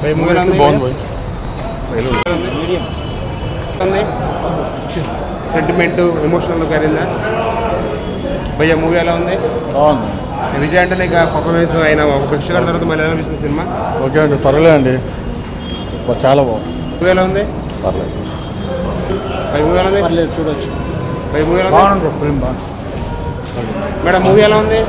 భయ మూవీ ఎలా ఉంది బాగుంది బాయ్ మీడియం ఉంది సెంటిమెంట్ ఎమోషనల్ కలిగిందా భయ్య మూవీ ఎలా ఉంది బాగుంది విజయ్ అంటే ఇక పర్ఫార్మెన్స్ అయిన ఒక భిక్ష గారి తర్వాత మళ్ళీ ఎలా అనిపిస్తుంది సినిమా ఓకే అండి పర్లేదు అండి చాలా బాగుంది మూవీ ఎలా ఉంది పర్లేదు భయ మూవీ ఎలా ఉంది పర్లేదు చూడొచ్చు భయ మూవీ ఎలా ఉంది బాగుంది ఫిల్మ్ బాగుంది మేడం మూవీ ఎలా ఉంది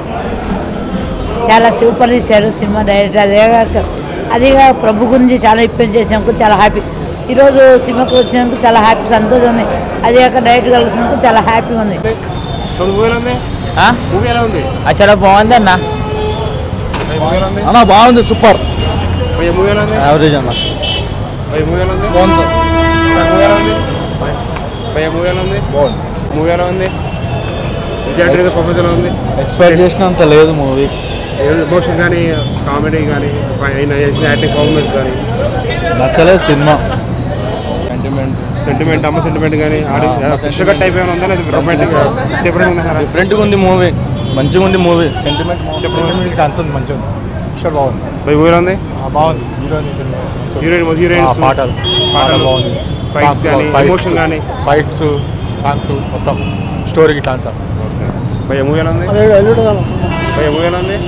చాలా సూపర్ ఇచ్చారు సినిమా డైరెక్టర్ అదేగాక అదిగా ప్రభు గురించి చాలా ఇబ్బంది చేసినందుకు చాలా హ్యాపీ ఈరోజు సినిమాకి వచ్చినందుకు చాలా హ్యాపీ సంతోషం ఉంది అదేగాక డైరెక్ట్ కలిసినందుకు చాలా హ్యాపీగా ఉంది సో మూవీ ఎలా ఉంది మూవీ ఎలా ఉంది చాలా బాగుంది అన్న భయ మూవీ ఎలా ఉంది అన్న బాగుంది సూపర్ భయ మూవీ ఎలా ఉంది యావరేజ్ అన్న భయ మూవీ ఎలా ఉంది బాగుంది సార్ మూవీ ఎలా ఉంది భయ మూవీ ఎలా ఉంది బాగుంది మూవీ ఎలా ఉంది విజయ్ అంటే పర్ఫార్మెన్స్ ఎలా ఉంది ఎక్స్పెక్ట్ చేసినంత లేదు మూవీ ఎమోషన్ కానీ కామెడీ కానీ ఆయన చేసిన యాక్టింగ్ పర్ఫార్మెన్స్ కానీ నచ్చలేదు సినిమా సెంటిమెంట్ సెంటిమెంట్ అమ్మ సెంటిమెంట్ కానీ ఆ, అమ్మ ఆడియన్స్ sentiment. షుగర్ టైప్ ఏమైనా ఉందా లేదా రొమాంటిక్ డిఫరెంట్ ఉందా సార్ డిఫరెంట్గా ఉంది మూవీ మంచిగా ఉంది మూవీ సెంటిమెంట్ సెంటిమెంట్ అంత ఉంది మంచిగా ఉంది పిక్చర్ బాగుంది బై మూవీ ఉంది బాగుంది హీరోయిన్ సినిమా హీరోయిన్ హీరోయిన్ పాటలు పాటలు బాగుంది ఫైట్స్ కానీ ఎమోషన్ కానీ ఫైట్స్ సాంగ్స్ మొత్తం స్టోరీ ఇట్లా అంతా భయ మూవీ ఎలా ఉంది భయ మూవీ ఎలా ఉంది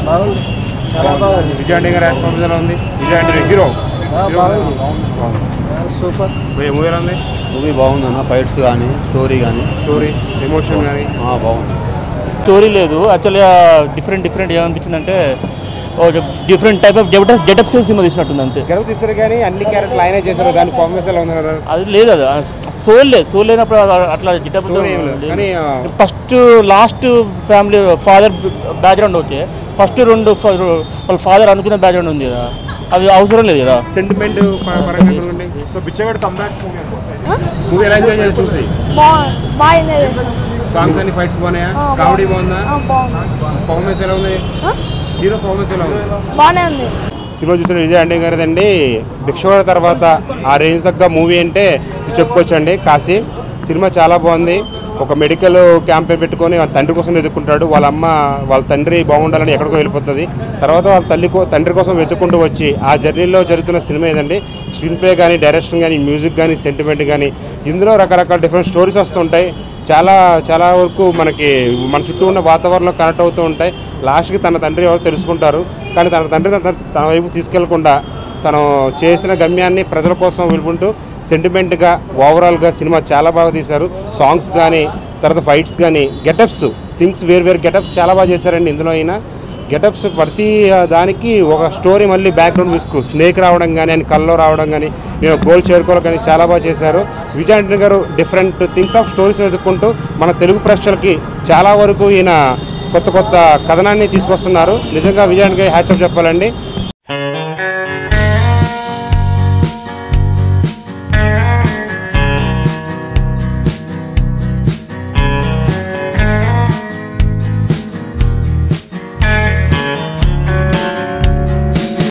విజయ్ అంటే గారి పర్ఫార్మెన్స్ ఎలా ఉంది విజయ్ అంటే హీరో సూపర్ భయ మూవీ ఎలా ఉంది మూవీ బాగుంది అన్న ఫైట్స్ కానీ స్టోరీ కానీ స్టోరీ ఎమోషన్ కానీ బాగుంది స్టోరీ లేదు యాక్చువల్గా డిఫరెంట్ డిఫరెంట్ ఏమనిపించిందంటే different type of getup getup story సినిమా తీసినట్టుంది అంతే గెలుపు తీస్తారు కానీ అన్ని క్యారెక్టర్లు ఆయనే చేశారు దాని పర్ఫార్మెన్స్ ఎలా ఉంది కదా అది లేదు అది సోల్ లేదు సోల్ లేనప్పుడు అలా- అట్లా గెటప్ స్టోరీ ఏం లేదు కానీ ఆ, first last family father background okay first రెండు ఫ- వాళ్ళ ఫాదర్ అనుకున్న బ్యాక్గ్రౌండ్ ఉంది కదా అది అవసరం లేదు కదా సెంటిమెంట్ పరంగా చూడండి సో బిచ్చగాడు కంబ్యాక్ మూవీ ఎలా ఎంజాయ్ చేసి చూసి బాగా ఎంజాయ్ చేసాం సాంగ్స్ అన్ని ఫైట్స్ బాగున్నాయా ఆ, కామెడీ బాగుందా ఆ, బాగుంది పర్ఫార్మెన్స్ ఎలా ఉంది ఆ? హీరో పర్ఫార్మెన్స్ ఎలా ఉంది బాగానే ఉంది సినిమా చూసిన విజయ్ అంటే గారిదండి భిక్షవాడ తర్వాత ఆ రేంజ్ తగ్గ మూవీ అంటే చెప్పుకోవచ్చండి కాశీ సినిమా చాలా బాగుంది ఒక మెడికల్ క్యాంప్ పెట్టుకొని వాళ్ళ తండ్రి కోసం వెతుక్కుంటాడు వాళ్ళ అమ్మ వాళ్ళ తండ్రి బాగుండాలని ఎక్కడికో వెళ్ళిపోతుంది తర్వాత వాళ్ళ తల్లి కో- తండ్రి కోసం వెతుక్కుంటూ వచ్చి ఆ జర్నీలో జరుగుతున్న సినిమా ఏదండి స్క్రీన్ ప్లే కానీ డైరెక్షన్ కానీ మ్యూజిక్ కానీ సెంటిమెంట్ కానీ ఇందులో రకరకాల డిఫరెంట్ స్టోరీస్ వస్తుంటాయి చాలా చాలా వరకు మనకి మన చుట్టూ ఉన్న వాతావరణంలో కనెక్ట్ అవుతూ ఉంటాయి లాస్ట్కి తన తండ్రి ఎవరో తెలుసుకుంటారు కానీ తన తండ్రి తన తన వైపు తీసుకెళ్లకుండా తను చేసిన గమ్యాన్ని ప్రజల కోసం విలుపుంటూ సెంటిమెంట్గా ఓవరాల్గా సినిమా చాలా బాగా తీశారు సాంగ్స్ కానీ తర్వాత ఫైట్స్ కానీ గెటప్స్ థింగ్స్ వేరు వేరు గెటప్స్ చాలా బాగా చేశారండి ఇందులో అయినా గెటప్స్ ప్రతి ఆ, దానికి ఒక స్టోరీ మళ్ళీ బ్యాక్గ్రౌండ్ మ్యూజిక్ స్నేక్ రావడం కానీ ఆయన కల్లో రావడం కానీ నేను గోల్ చేరుకోవడం కానీ చాలా బాగా చేశారు విజయ్ ఆంటనీ గారు డిఫరెంట్ థింగ్స్ ఆఫ్ స్టోరీస్ వెతుక్కుంటూ మన తెలుగు ప్రేక్షకులకి చాలా వరకు ఈయన కొత్త కొత్త కథనాన్ని తీసుకొస్తున్నారు నిజంగా విజయ్ ఆంటనీ గారి హ్యాట్సప్ చెప్పాలండి